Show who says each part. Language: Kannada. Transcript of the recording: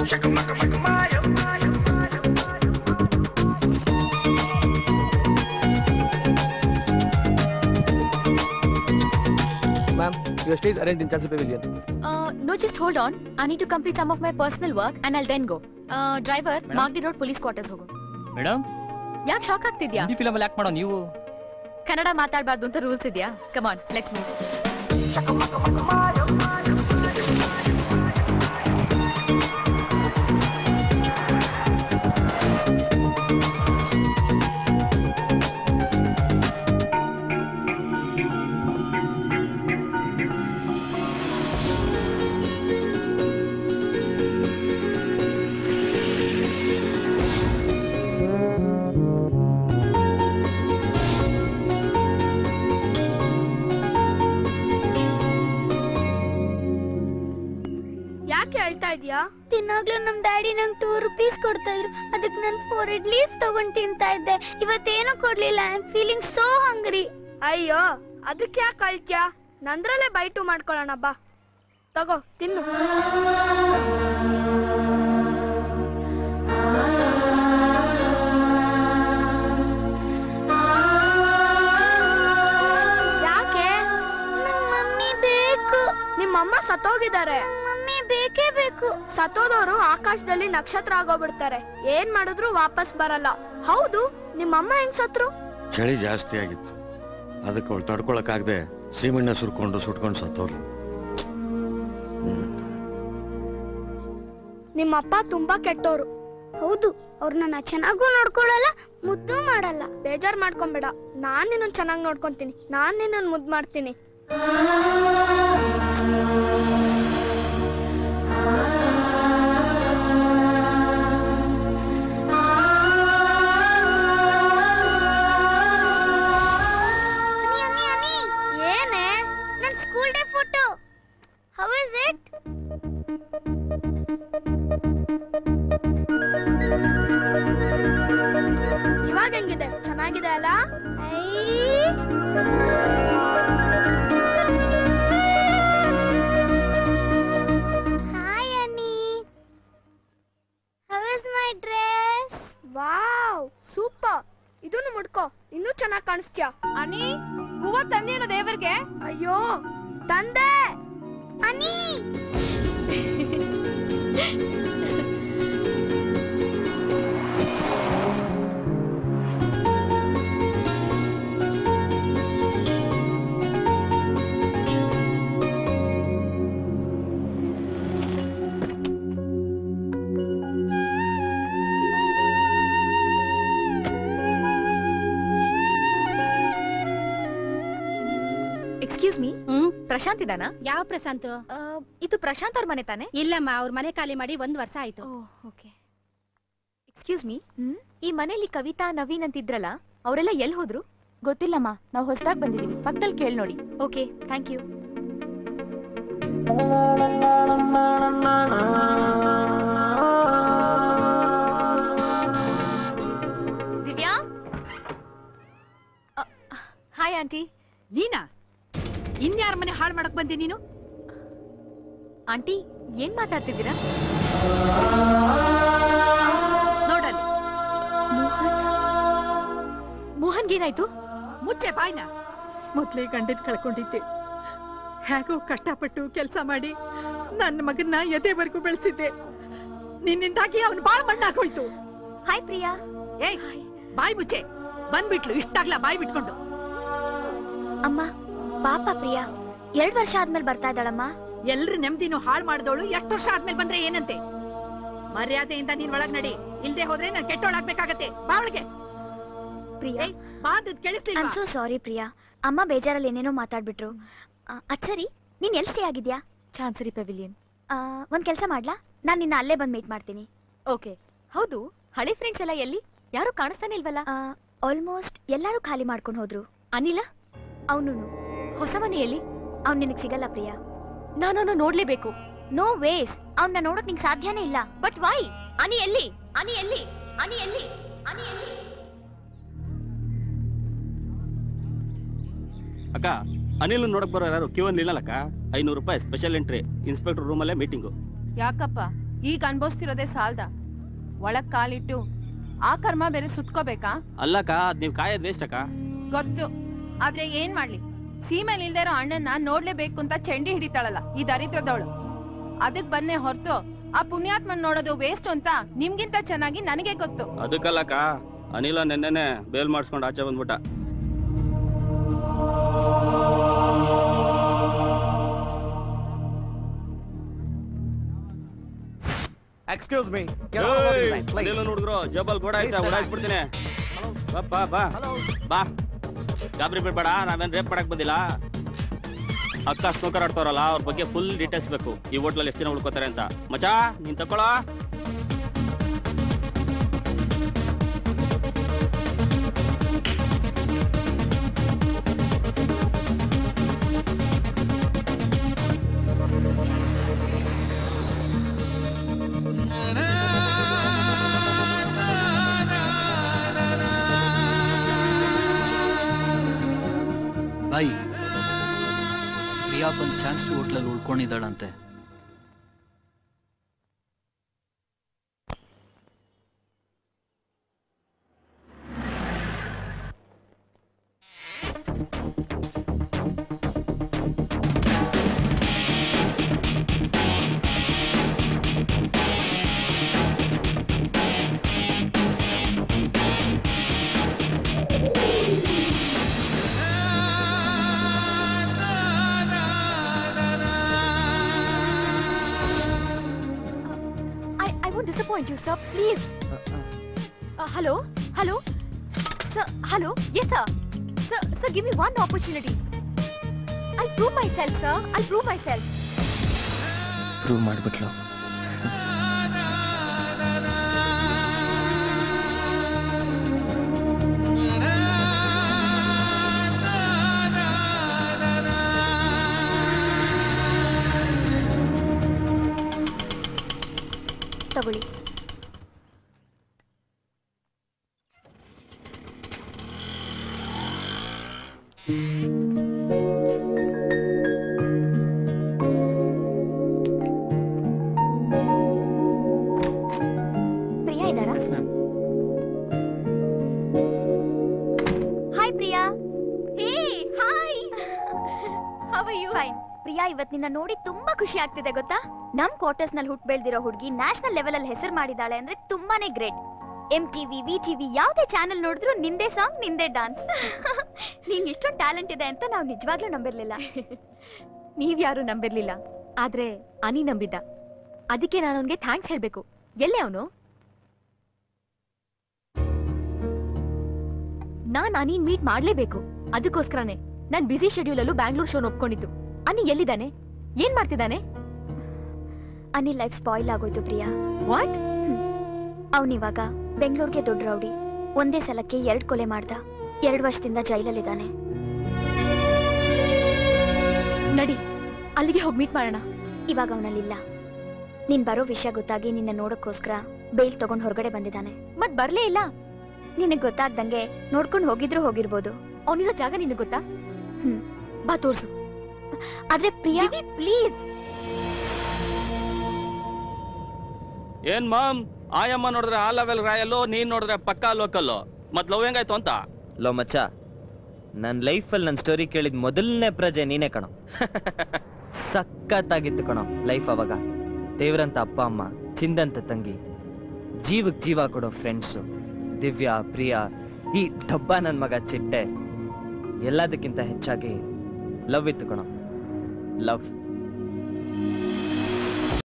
Speaker 1: Ma'am, your stay is arranged in Chelsea Pavilion.
Speaker 2: Uh, no, just hold on. I need to complete some of my personal work and I'll then go. Uh, driver,
Speaker 3: Madam?
Speaker 2: Magadi road police quarters ಹೋಗು
Speaker 3: ಮೇಡಮ್
Speaker 2: ಯಾಕೆ ಶಾಕ್ ಆಗ್ತಿದ್ಯಾ
Speaker 3: ಹಿಂದಿ ಫಿಲಮ್ ಅಲ್ಲಿ ಯಾಕೆ ಮಾಡೋ ನೀವು
Speaker 2: ಕನ್ನಡ ಮಾತಾಡಬಾರ್ದು ಅಂತ ರೂಲ್ಸ್ ಇದೆಯಾ ಕಮಾನ್ ಲೆಟ್ಸ್ ಮೂವ್
Speaker 4: ಯಾಕೆ ಹೇಳ್ತಾ ಇದೀಯಾ ತಿನ್ನಾಗ್ಲೂ ನಮ್ ಡ್ಯಾಡಿ ನಂಗೆ ಟೂ ರುಪೀಸ್ ಕೊಡ್ತಾ ಇದ್ರು ಅದಕ್ಕೆ ನಾನು ಫೋರ್ ಇಡ್ಲೀಸ್ ತಗೊಂಡ್ ತಿಂತಾ ಇದ್ದೆ ಇವತ್ತೇನು ಕೊಡ್ಲಿಲ್ಲ I am feeling so hungry ಅಯ್ಯೋ ಅದಕ್ಕೆ ಯಾಕೆ ಅಳ್ತ್ಯಾ ನಂದ್ರಲ್ಲೇ ಬೈಟು ಮಾಡ್ಕೊಳ್ಳೋಣ ಬಾ ತಗೋ ತಿನ್ನು ಯಾಕೆ ಮಮ್ಮಿ ಬೇಕು ನಿಮ್ಮಮ್ಮ ಸತ್ತೋಗಿದ್ದಾರೆ ಮಮ್ಮಿ ಬೇಕೇ ಬೇಕು ಸತ್ತೋದವರು ಆಕಾಶದಲ್ಲಿ ನಕ್ಷತ್ರ ಆಗೋಗ್ಬಿಡ್ತಾರೆ ಏನ್ ಮಾಡಿದ್ರು ವಾಪಸ್ ಬರಲ್ಲ ಹೌದು ನಿಮ್ಮಮ್ಮ ಹೆಂಗ್ ಸತ್ರು
Speaker 5: ಚಳಿ ಜಾಸ್ತಿ ಆಗಿತ್ತು ಅದಕ್ಕೆ ಅವಳು ತಡ್ಕೊಳಕ್ಕಾಗದೆ ಸೀಮೆಣ್ಣೆ ಸುರ್ಕೊಂಡು ಸುಟ್ಕೊಂಡು ಸತ್ತೋರು
Speaker 4: ನಿಮ್ಮಪ್ಪ ತುಂಬಾ ಕೆಟ್ಟೋರು ಹೌದು ಅವ್ರನ್ನ ಚೆನ್ನಾಗೂ ನೋಡ್ಕೊಳಲ್ಲ ಮುದ್ದು ಮಾಡಲ್ಲ ಬೇಜಾರ್ ಮಾಡ್ಕೊಂಬೇಡ ನಾನ್ ನಿನ್ನ ಚೆನ್ನಾಗಿ ನೋಡ್ಕೊಂತೀನಿ ನಾನ್ ನಿನ್ನ ಮುದ್ದು ಮಾಡ್ತೀನಿ ಏನೇ ನನ್ school day photo how is it ಇವಾಗ ಹೆಂಗಿದೆ ಚೆನ್ನಾಗಿದೆ ಅಲ್ಲ ಹಾಯ್ ಅನ್ನಿ how is my dress wow super ಇದನ್ನು ಮುಡ್ಕೋ ಇನ್ನೂ ಚೆನ್ನಾಗಿ ಕಾಣಿಸ್ತ್ಯಾ
Speaker 6: ಅನಿ ಹೂವ ತಂದೇನು ದೇವರಿಗೆ
Speaker 4: ಅಯ್ಯೋ ತಂದೆ ಅನಿ
Speaker 2: ಎಕ್ಸ್ಕ್ಯೂಸ್ ಮೀ
Speaker 7: ಹ್ಮ್
Speaker 2: ಪ್ರಶಾಂತ್ ಇದಾನಾ
Speaker 7: ಯಾವ ಪ್ರಶಾಂತ್
Speaker 2: ಆ, ಇದು ಪ್ರಶಾಂತ್ ಅವ್ರ ಮನೆ ತಾನೆ
Speaker 7: ಇಲ್ಲಮ್ಮ ಅವ್ರ ಮನೆ ಖಾಲಿ ಮಾಡಿ ಒಂದ್ ವರ್ಷ ಆಯ್ತು
Speaker 2: ಓಕೆ ಎಕ್ಸ್ಕ್ಯೂಸ್ ಮೀ ಈ ಮನೆಯಲ್ಲಿ ಕವಿತಾ ನವೀನ್ ಅಂತಿದ್ರಲ್ಲ ಅವರೆಲ್ಲ ಎಲ್ಲಿ ಹೋದ್ರು
Speaker 8: ಗೊತ್ತಿಲ್ಲಮ್ಮ ನಾವು ಹೊಸದಾಗಿ ಬಂದಿದೀವಿ ಪಕ್ಕದಲ್ಲಿ ಕೇಳಿ ನೋಡಿ
Speaker 2: okay thank you Divya hi aunty
Speaker 6: ನೀನಾ ಇನ್ಯಾರ ಮನೆ ಹಾಳು ಮಾಡಕ್ ಬಂದೆ ನೀನು
Speaker 2: ಆಂಟಿ ಏನ್ ಮಾತಾಡ್ತಿದ್ದೀರಾ
Speaker 6: ನೋಡಲ್ಲಿ
Speaker 2: ಮೋಹನ್ಗೇನಾಯ್ತು
Speaker 6: ಮುಚ್ಚೆ ಬಾಯ್ನ ಮೊದ್ಲೇ ಗಂಡನ್ ಕಳ್ಕೊಂಡಿದ್ದೆ ಹೇಗೋ ಕಷ್ಟಪಟ್ಟು ಕೆಲಸ ಮಾಡಿ ನನ್ನ ಮಗನ್ನ ಎದೆವರೆಗೂ ಬೆಳೆಸಿದ್ದೆ ನಿನ್ನಿಂದಾಗಿ ಅವನು ಬಾಳ ಮಣ್ಣಾಗೋಯ್ತು
Speaker 2: ಹಾಯ್ ಪ್ರಿಯಾ
Speaker 6: ಏಯ್ ಬಾಯ್ ಮುಚ್ಚೆ ಬಂದ್ಬಿಟ್ಲು ಇಷ್ಟಾಗ್ಲ ಬಾಯ್ ಬಿಟ್ಕೊಂಡು
Speaker 4: ಅಮ್ಮ ಪಾಪ ಪ್ರಿಯಾ ಎರಡ್ ವರ್ಷ ಆದ್ಮೇಲೆ ಬರ್ತಾ ಇದ್ದಾಳಮ್ಮ
Speaker 6: ಎಲ್ರ ನೆಮ್ಮದಿನೂ ಹಾಳು ಮಾಡಿದವಳು ಎಷ್ಟು ವರ್ಷ ಆದ್ಮೇಲೆ ಬಂದ್ರೆ ಏನಂತೆ ಮರ್ಯಾದೆಯಿಂದ ನೀನ್ ಒಳಗ್ ನಡಿ ಇಲ್ದೆ ಹೋದ್ರೆ ನಾನ್ ಕೆಟ್ಟೋಳಾಗ್ಬೇಕಾಗತ್ತೆ ಬಾ ಒಳಗೆ
Speaker 4: ಪ್ರಿಯಾ
Speaker 6: ಬಾ ಅಂದದ್ ಕೇಳಿಸ್ಲಿಲ್ವಾ
Speaker 4: ಐಮ್ ಸೋ ಸಾರಿ ಪ್ರಿಯಾ ಅಮ್ಮ ಬೇಜಾರಲ್ಲಿ ಏನೇನೋ ಮಾತಾಡ್ಬಿಟ್ರು ಆ, ಅದ್ ಸರಿ ನೀನ್ ಎಲ್ ಸ್ಟೇ ಆಗಿದ್ಯಾ
Speaker 2: ಚಾನ್ಸರಿ ಪೆವಿಲಿಯನ್
Speaker 4: ಆ, ಒಂದ್ ಕೆಲ್ಸ ಮಾಡ್ಲಾ ನಾನ್ ನಿನ್ನ ಅಲ್ಲೇ ಬಂದ್ ಮೀಟ್ ಮಾಡ್ತೀನಿ
Speaker 2: ಓಕೆ ಹೌದು ಹಳೆ ಫ್ರೆಂಡ್ಸ್ ಎಲ್ಲ ಎಲ್ಲಿ ಯಾರು ಕಾಣಿಸ್ತಾನೆ ಇಲ್ವಲ್ಲ
Speaker 4: ಆಲ್ಮೋಸ್ಟ್ ಎಲ್ಲಾರು ಖಾಲಿ ಮಾಡ್ಕೊಂಡು ಹೋದ್ರು
Speaker 2: ಅನಿಲ
Speaker 4: ಅವನು
Speaker 2: ಹೊಸ ಮನೆಯಲ್ಲಿ
Speaker 4: ಅವ್ನ್ ನಿನಗ್ ಸಿಗಲ್ಲ ಪ್ರಿಯಾ
Speaker 2: ನಾನು ನೋಡ್ಲೇಬೇಕು
Speaker 4: ನೋ ವೇಸ್ ಅವ್ನ ನೋಡಕ್ ನಿಂಗ್ ಸಾಧ್ಯನೇ ಇಲ್ಲ
Speaker 2: ಬಟ್ ವೈ ಅನಿ ಎಲ್ಲಿ ಅನಿ ಎಲ್ಲಿ ಅನಿ ಎಲ್ಲಿ ಅನಿ ಎಲ್ಲಿ
Speaker 9: ಅಕ್ಕ ಅನಿಲ್ ನೋಡಕ್ ಬರೋ ಯಾರು ಕ್ಯೂ ಅಲ್ಲಿ ನಿಲ್ಲಲ್ಲಕ್ಕ ಐನೂರು ರೂಪಾಯಿ ಸ್ಪೆಷಲ್ ಎಂಟ್ರಿ ಇನ್ಸ್ಪೆಕ್ಟರ್ ರೂಮಲ್ಲೇ ಮೀಟಿಂಗು
Speaker 6: ಯಾಕಪ್ಪ
Speaker 3: ಈಗ ಅನ್ಭವಿಸ್ತಿರೋದೇ ಸಾಲ್ದ ಒಳಗ್ ಕಾಲಿಟ್ಟು ಆ ಕರ್ಮ ಬೇರೆ ಸುತ್ಕೋಬೇಕಾ
Speaker 9: ಅಲ್ಲಕ್ಕ ಅದ್ ನೀವ್ ಕಾಯೋದ್ ವೇಸ್ಟ್ ಅಕ್ಕ
Speaker 3: ಗೊತ್ತು ಆದ್ರೆ ಏನ್ ಮಾಡ್ಲಿ ಸೀಮೆಲ್ ಇಲ್ದೇ ಇರೋ ಅಣ್ಣನ್ನ ನೋಡ್ಲೇಬೇಕು ಅಂತ ಚಂಡಿ ಹಿಡಿತಾಳಲ್ಲ ಈ ದರಿದ್ರದವಳು ಅದಕ್ ಬಂದೆ ಹೊರ್ತು ಆ ಪುಣ್ಯಾತ್ಮನ್ ನೋಡೋದು ವೇಸ್ಟ್ ಅಂತ ನಿಮ್ಗಿಂತ ಚೆನ್ನಾಗಿ ನನಗೆ ಗೊತ್ತು
Speaker 9: ಅದಕ್ಕಲ್ಲಕ್ಕ ಅನಿಲ ನೆನ್ನೆನೆ ಬೇಲ್ ಮಾಡಿಸ್ಕೊಂಡು ಆಚೆ ಬಂದ್ಬಿಟ್ಟ
Speaker 1: ಎಕ್ಸ್ಕ್ಯೂಸ್ ಮೀ
Speaker 9: ಹುಡುಗರು ಜಬಲ್ ಗೋಡ ಐತೆ
Speaker 1: Please, sir.
Speaker 9: ಉಡಾಯಿಸ್ಬಿಡ್ತೀನಿ ಬಾ ಬಾ ಬಾ
Speaker 1: ಹಲೋ
Speaker 9: ಬಾ ಗಾಬರಿ ಬಿಡ್ಬೇಡ ನಾವೇನ್ ರೇಪ್ ಮಾಡಕ್ ಬಂದಿಲ್ಲ ಅಕ್ಕ ಸ್ನೂಕರ್ ಆಡ್ತಾರಲ್ಲ ಅವ್ರ ಬಗ್ಗೆ ಫುಲ್ ಡೀಟೇಲ್ಸ್ ಬೇಕು ಈ ಹೋಟ್ಲಲ್ಲಿ ಎಷ್ಟು ದಿನ ಉಳ್ಕೋತಾರೆ ಅಂತ ಮಚಾ ನೀನ್ ತಕೊಳ್ಳೋ
Speaker 10: ಬಾಯಿ ಪ್ರಿಯಾ ಬಂದ್ ಚಾನ್ಸ್ ಹೋಟ್ಲಲ್ಲಿ ಉಳ್ಕೊಂಡಿದ್ದಾಳಂತೆ
Speaker 2: I, I won't disappoint you, sir. Please. Uh, hello? Hello? Sir, hello? Yes, sir. Sir, sir, give me one opportunity. I'll prove myself, sir. I'll prove myself.
Speaker 1: Prove ಮಾಡ್ಬಿಟ್ಲು
Speaker 2: ತಗೊಳ್ಳಿ ಪ್ರಿಯಾ ಇದ್ದಾರಾ hi Priya hey hi how are you fine Priya ಇವತ್ ನಿನ್ನ ನೋಡಿ ತುಂಬಾ ಖುಷಿ ಆಗ್ತಿದೆ ಗೊತ್ತಾ ನಮ್ ಕ್ವಾರ್ಟರ್ಸ್ ನಲ್ಲಿ ಹುಟ್ಟು ಬೆಳ್ದಿರೋ ಹುಡುಗಿ ನ್ಯಾಷನಲ್ ಲೆವೆಲ್ ಅಲ್ಲಿ ಹೆಸರು ಮಾಡಿದಾಳೆ ಅಂದ್ರೆ ತುಂಬಾನೇ great M TV V TV ಯಾವ್ದೇ ಚಾನೆಲ್ ನೋಡಿದ್ರು ನಿಂದೇ ಸಾಂಗ್ ನಿಂದೇ ಡಾನ್ಸ್ ನಿಂಗೆ ಇಷ್ಟೊಂದು ಟ್ಯಾಲೆಂಟ್ ಇದೆ ಅಂತ ನಾವು ನಿಜವಾಗ್ಲೂ ನಂಬಿರ್ಲಿಲ್ಲ ನೀವ್ಯಾರು ನಂಬಿರ್ಲಿಲ್ಲ ಆದ್ರೆ ಅನಿ ನಂಬಿದ್ದ ಅದಕ್ಕೆ ನಾನು ಅವನಿಗೆ ಥ್ಯಾಂಕ್ಸ್ ಹೇಳ್ಬೇಕು ಎಲ್ಲೇ ಅವನು ನಾನ್ ಅನಿನ್ ಮೀಟ್ ಮಾಡ್ಲೇಬೇಕು ಅದಕ್ಕೋಸ್ಕರನೇ ನಾನ್ ಬಿಸಿ ಶೆಡ್ಯೂಲ್ ಅಲ್ಲೂ ಬ್ಯಾಂಗ್ಳೂರ್ ಶೋನ್ ಒಪ್ಕೊಂಡಿದ್ದು ಅನಿ ಎಲ್ಲಿದ್ದಾನೆ ಏನ್ ಮಾಡ್ತಿದ್ದಾನೆ ಅನಿ ಲೈಫ್ ಸ್ಪಾಯ್ಲ್ ಆಗೋಯ್ತು ಪ್ರಿಯಾ ವಾಟ್ ಅವನಿವಾಗ ಬೆಂಗಳೂರಿಗೆ ದೊಡ್ಡ ರೌಡಿ ಒಂದೇ ಸಲಕ್ಕೆ ಎರಡ್ ಕೊಲೆ ಮಾಡ್ದ ಎರಡ್ ವರ್ಷದಿಂದ ಜೈಲಲ್ಲಿದ್ದಾನೆ ನಡಿ ಅಲ್ಲಿಗೆ ಹೋಗಿ ಮೀಟ್ ಮಾಡೋಣ ಇವಾಗ ಅವನಲ್ಲಿಲ್ಲ ನೀನ್ ಬರೋ ವಿಷಯ ಗೊತ್ತಾಗಿ ನಿನ್ನ ನೋಡಕ್ಕೋಸ್ಕರ ಬೇಲ್ ತಗೊಂಡ್ ಹೊರಗಡೆ ಬಂದಿದ್ದಾನೆ ಮತ್ ಬರ್ಲೇ ಇಲ್ಲ ನಿನಗ್ ಗೊತ್ತಾಗ್ದಂಗೆ ನೋಡ್ಕೊಂಡು ಹೋಗಿದ್ರು ಹೋಗಿರ್ಬೋದು ಅವನಿರೋ ಜಾಗ ನಿನಗ್ ಗೊತ್ತಾ ಹ್ಮ್ ಬಾ ತೋರ್ಸು ಆದ್ರೆ ಪ್ರಿಯಾ ಪ್ಲೀಸ್
Speaker 9: ಏನ್ ಮಾಮ್ ಆಯಮ್ಮ ನೋಡಿದ್ರೆ ಆ ಲೆವೆಲ್ ರಾಯಲ್ಲು ನೀನ್ ನೋಡಿದ್ರೆ ಪಕ್ಕಾ ಲೋಕಲ್ಲು ಮತ್ ಲವ್ ಹೆಂಗಾಯ್ತು ಅಂತ
Speaker 11: ಲೋ ಮಚ್ಚ ನನ್ನ ಲೈಫಲ್ಲಿ ನನ್ನ ಸ್ಟೋರಿ ಕೇಳಿದ ಮೊದಲನೇ ಪ್ರಜೆ ನೀನೇ ಕಣೋ ಸಖತ್ತಾಗಿತ್ತು ಕಣೋ ಲೈಫ್ ಅವಾಗ ದೇವ್ರಂತ ಅಪ್ಪ ಅಮ್ಮ ಚಿಂದಂತ ತಂಗಿ ಜೀವಕ್ಕೆ ಜೀವ ಕೊಡೋ ಫ್ರೆಂಡ್ಸು ದಿವ್ಯಾ ಪ್ರಿಯಾ ಈ ಡಬ್ಬ ನನ್ನ ಮಗ ಚಿಟ್ಟೆ ಎಲ್ಲದಕ್ಕಿಂತ ಹೆಚ್ಚಾಗಿ ಲವ್ ಇತ್ತು ಕಣೋ ಲವ್